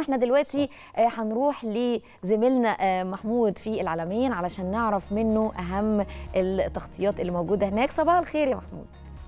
واحنا دلوقتي آه، هنروح لزميلنا آه، محمود في العالمين علشان نعرف منه اهم التغطيات اللي موجوده هناك صباح الخير يا محمود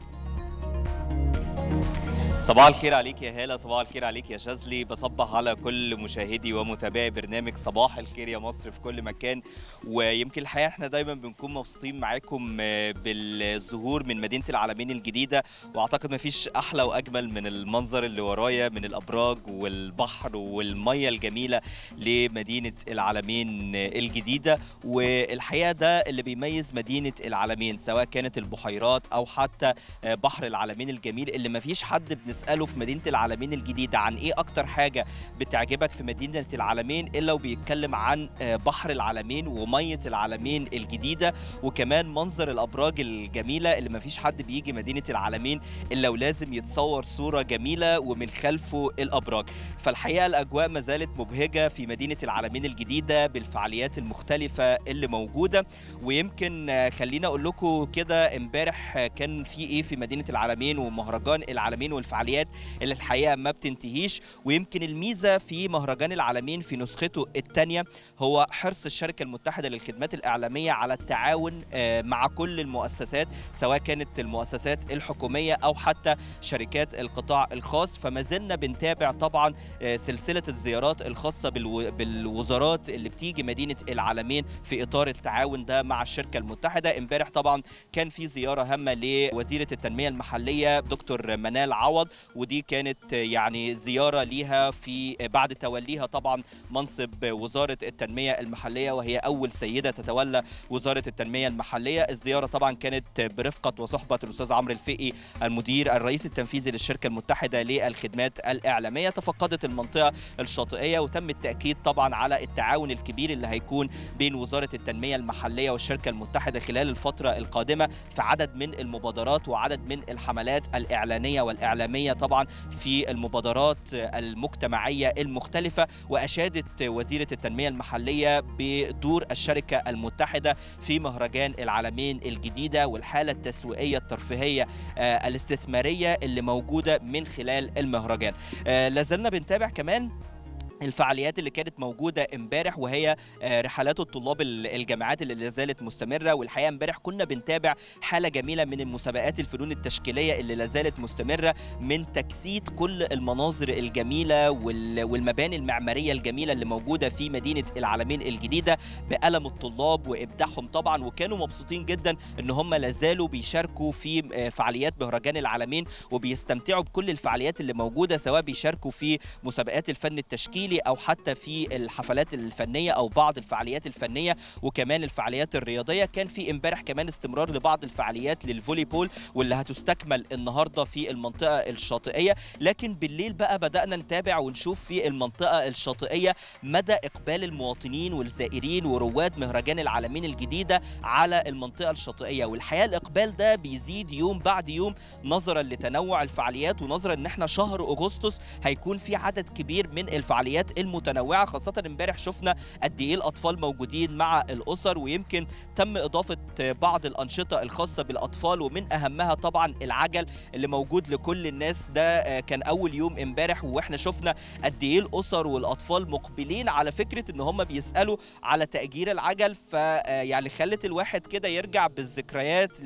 صباح الخير عليك يا هالة صباح الخير عليك يا شاذلي بصبح على كل مشاهدي ومتابعي برنامج صباح الخير يا مصر في كل مكان ويمكن الحقيقة احنا دايما بنكون مبسوطين معاكم آه، بالظهور من مدينة العالمين الجديدة واعتقد مفيش احلى واجمل من المنظر اللي ورايا من الابراج والبحر والمية الجميلة لمدينة العالمين الجديدة والحقيقة ده اللي بيميز مدينة العالمين سواء كانت البحيرات او حتى آه، بحر العالمين الجميل اللي مفيش حد بنسأله في مدينة العالمين الجديدة عن ايه اكتر حاجة بتعجبك في مدينة العالمين الا وبيتكلم عن آه، بحر العالمين ومية العالمين الجديدة وكمان منظر الابراج الجميلة اللي مفيش حد بيجي مدينة العالمين الا ولازم يتصور صورة جميلة ومن خلفه الابراج فالحقيقة الاجواء ما زالت مبهجة في مدينة العالمين الجديدة بالفعاليات المختلفة اللي موجودة ويمكن آه، خليني اقول لكم كده امبارح آه، كان في ايه في مدينه العالمين ومهرجان العالمين والفعاليات اللي الحقيقه ما بتنتهيش ويمكن الميزه في مهرجان العالمين في نسخته الثانيه هو حرص الشركه المتحده للخدمات الاعلاميه على التعاون آه، مع كل المؤسسات سواء كانت المؤسسات الحكوميه او حتى شركات القطاع الخاص فما زلنا بنتابع طبعا آه، سلسله الزيارات الخاصه بالو- بالوزارات اللي بتيجي مدينه العالمين في اطار التعاون ده مع الشركه المتحده امبارح طبعا كان في زياره هامه لوزيره التنميه المحليه دكتور منال عوض ودي كانت يعني زياره ليها في بعد توليها طبعا منصب وزاره التنميه المحليه وهي اول سيده تتولى وزاره التنميه المحليه الزياره طبعا كانت برفقه وصحبه الاستاذ عمرو الفقي المدير الرئيس التنفيذي للشركه المتحده للخدمات الاعلاميه تفقدت المنطقه الشاطئيه وتم التاكيد طبعا على التعاون الكبير اللي هيكون بين وزاره التنميه المحليه والشركه المتحده خلال الفتره القادمه في عدد من المبادرات وعدد من الحملات الاعلانيه والاعلاميه طبعا في المبادرات المجتمعيه المختلفه واشادت وزيره التنميه المحليه بدور الشركه المتحده في مهرجان العالمين الجديده والحاله التسويقيه الترفيهيه آه، الاستثماريه اللي موجوده من خلال المهرجان آه، لازلنا بنتابع كمان الفعاليات اللي كانت موجوده امبارح وهي آه، رحلات الطلاب ال- الجامعات اللي لا زالت مستمره والحقيقه امبارح كنا بنتابع حاله جميله من المسابقات الفنون التشكيليه اللي لا زالت مستمره من تجسيد كل المناظر الجميله وال- والمباني المعماريه الجميله اللي موجوده في مدينه العالمين الجديده بقلم الطلاب وابداعهم طبعا وكانوا مبسوطين جدا ان هم لا زالوا بيشاركوا في آه، فعاليات مهرجان العالمين وبيستمتعوا بكل الفعاليات اللي موجوده سواء بيشاركوا في مسابقات الفن التشكيلي او حتى في الحفلات الفنيه او بعض الفعاليات الفنيه وكمان الفعاليات الرياضيه كان في امبارح كمان استمرار لبعض الفعاليات للفولي بول واللي هتستكمل النهارده في المنطقه الشاطئيه لكن بالليل بقى بدانا نتابع ونشوف في المنطقه الشاطئيه مدى اقبال المواطنين والزائرين ورواد مهرجان العالمين الجديده على المنطقه الشاطئيه والحقيقه الاقبال ده بيزيد يوم بعد يوم نظرا لتنوع الفعاليات ونظرا ان احنا شهر اغسطس هيكون في عدد كبير من الفعاليات المتنوعه خاصه امبارح شفنا قد ايه الاطفال موجودين مع الاسر ويمكن تم اضافه بعض الانشطه الخاصه بالاطفال ومن اهمها طبعا العجل اللي موجود لكل الناس ده آه، كان اول يوم امبارح واحنا شفنا قد ايه الاسر والاطفال مقبلين على فكره ان هم بيسالوا على تاجير العجل فيعني خلت الواحد كده يرجع بالذكريات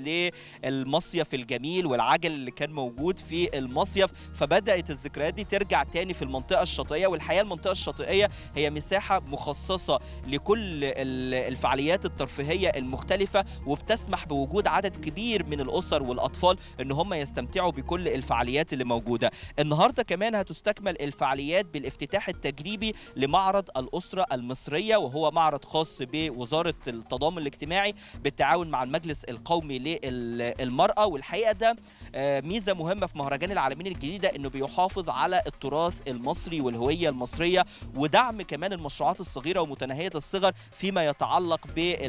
للمصيف الجميل والعجل اللي كان موجود في المصيف فبدات الذكريات دي ترجع تاني في المنطقه الشاطئيه والحقيقه المنطقه الشاطئيه هي مساحه مخصصه لكل ال- الفعاليات الترفيهيه المختلفه وبتسمح بوجود عدد كبير من الاسر والاطفال ان هم يستمتعوا بكل الفعاليات اللي موجوده النهارده كمان هتستكمل الفعاليات بالافتتاح التجريبي لمعرض الاسره المصريه وهو معرض خاص بوزاره التضامن الاجتماعي بالتعاون مع المجلس القومي للمراه والحقيقه ده آه، ميزه مهمه في مهرجان العالمين الجديده انه بيحافظ على التراث المصري والهويه المصريه ودعم كمان المشروعات الصغيره ومتناهيه الصغر فيما يتعلق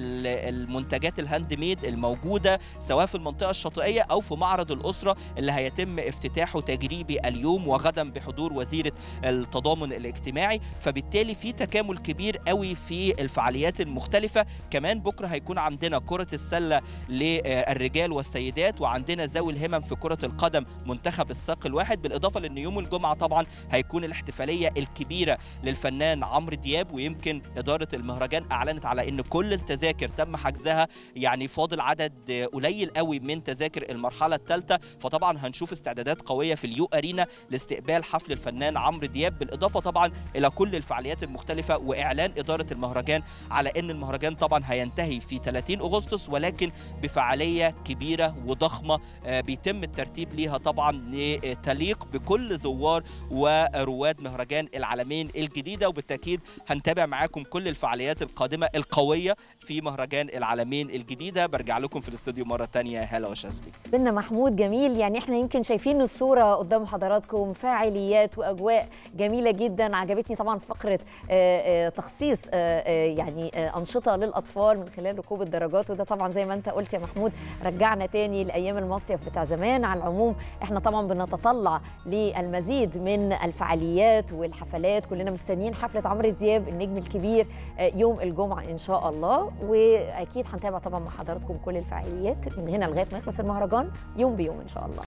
بالمنتجات الهاند ميد الموجوده سواء في المنطقه الشاطئيه او في معرض الاسره اللي هيتم افتتاحه تجريبي اليوم وغدا بحضور وزيره التضامن الاجتماعي فبالتالي في تكامل كبير قوي في الفعاليات المختلفه كمان بكره هيكون عندنا كره السله للرجال والسيدات وعندنا ذوي الهمم في كره القدم منتخب الساق الواحد بالاضافه لان يوم الجمعه طبعا هيكون الاحتفاليه الكبيره للفنان عمرو دياب ويمكن اداره المهرجان اعلنت على ان كل التذاكر تم حجزها يعني فاضل عدد قليل قوي من تذاكر المرحله الثالثه فطبعا هنشوف استعدادات قويه في اليو ارينا لاستقبال حفل الفنان عمرو دياب بالاضافه طبعا الى كل الفعاليات المختلفه واعلان اداره المهرجان على ان المهرجان طبعا هينتهي في 30 اغسطس ولكن بفعاليه كبيره وضخمه بيتم الترتيب ليها طبعا لتليق بكل زوار ورواد مهرجان العالمين الجديده وبالتاكيد هنتابع معاكم كل الفعاليات القادمه القويه في مهرجان العالمين الجديده برجع لكم في الاستوديو مره ثانيه هلا وشاذلي بينا محمود جميل يعني احنا يمكن شايفين الصوره قدام حضراتكم فاعليات واجواء جميله جدا عجبتني طبعا فقره تخصيص يعني انشطه للاطفال من خلال ركوب الدراجات وده طبعا زي ما انت قلت يا محمود رجعنا تاني لايام المصيف بتاع زمان على العموم احنا طبعا بنتطلع للمزيد من الفعاليات والحفلات كلنا مستنيين حفله عمرو دياب النجم الكبير يوم الجمعه ان شاء الله واكيد هنتابع طبعا مع حضراتكم كل الفعاليات من هنا لغايه ما يخلص المهرجان يوم بيوم ان شاء الله